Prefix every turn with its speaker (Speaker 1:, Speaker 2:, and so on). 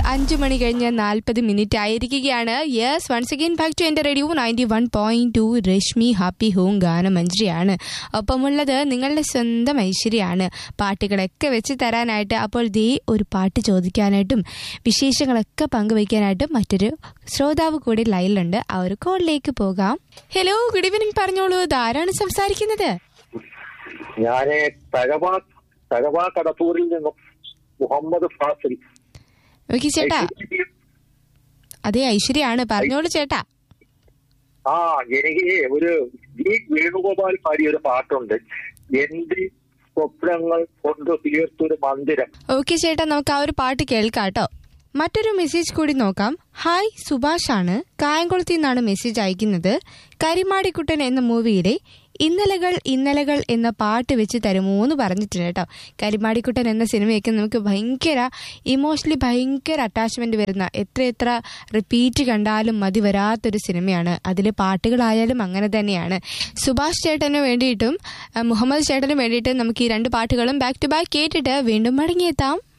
Speaker 1: അഞ്ചു മണി കഴിഞ്ഞ് നാൽപ്പത് മിനിറ്റ് ആയിരിക്കുകയാണ് yes once again back to എന്റെ radio ninety one point two Rashmi happy home ഗാനമഞ്ജരിയാണ് ഒപ്പമുള്ളത് നിങ്ങളുടെ സ്വന്തം ഐശ്വര്യയാണ് പാട്ടുകളൊക്കെ വെച്ച് തരാനായിട്ട് അപ്പോൾ ദേ ഒരു പാട്ട് ചോദിക്കാനായിട്ടും വിശേഷങ്ങളൊക്കെ പങ്കുവയ്ക്കാനായിട്ടും മറ്റൊരു ശ്രോതാവ് കൂടി ലൈനിലുണ്ട് ആ ഒരു കോളിലേക്ക് പോകാം ഹലോ ഗുഡ് ഈവനിങ് പറഞ്ഞോളൂ ഇതാരാണ് സംസാരിക്കുന്നത്
Speaker 2: ഞാന് തഴവ തഴവ കടത്തൂരിൽ നിന്നും മുഹമ്മദ് ഫാസിൽ
Speaker 1: ഓക്കെ ചേട്ടാ അതെ ഐശ്വര്യാണ് പറഞ്ഞോളൂ ചേട്ടാ
Speaker 2: ആ എനിക്ക് ഒരു വി വേണുഗോപാൽ പാടിയ ഒരു പാട്ടുണ്ട് എന്റെ സ്വപ്നങ്ങൾ കൊണ്ട് തീർത്തൊരു മന്ദിരം
Speaker 1: ഓക്കെ ചേട്ടാ നമുക്ക് ആ ഒരു പാട്ട് കേൾക്കാം കേട്ടോ മറ്റൊരു മെസ്സേജ് കൂടി നോക്കാം ഹായ് സുഭാഷ് ആണ് കായംകുളത്തിൽ നിന്നാണ് മെസ്സേജ് അയക്കുന്നത് കരിമാടിക്കുട്ടൻ എന്ന മൂവിയിലെ ഇന്നലകൾ ഇന്നലകൾ എന്ന പാട്ട് വെച്ച് തരുമോ എന്ന് പറഞ്ഞിട്ടുണ്ട് കേട്ടോ കരിമാടിക്കുട്ടൻ എന്ന സിനിമയൊക്കെ നമുക്ക് ഭയങ്കര ഇമോഷണലി ഭയങ്കര അറ്റാച്ച്മെന്റ് വരുന്ന എത്ര എത്ര റിപ്പീറ്റ് കണ്ടാലും മതി വരാത്തൊരു സിനിമയാണ് അതിലെ പാട്ടുകളായാലും അങ്ങനെ തന്നെയാണ് സുഭാഷ് ചേട്ടന് വേണ്ടിയിട്ടും അഹ് മുഹമ്മദ് ചേട്ടന് വേണ്ടിയിട്ടും നമുക്ക് ഈ രണ്ട് പാട്ടുകളും ബാക്ക് ടു ബാക്ക് കേട്ടിട്ട് വീണ്ടും മടങ്ങിയെത്താം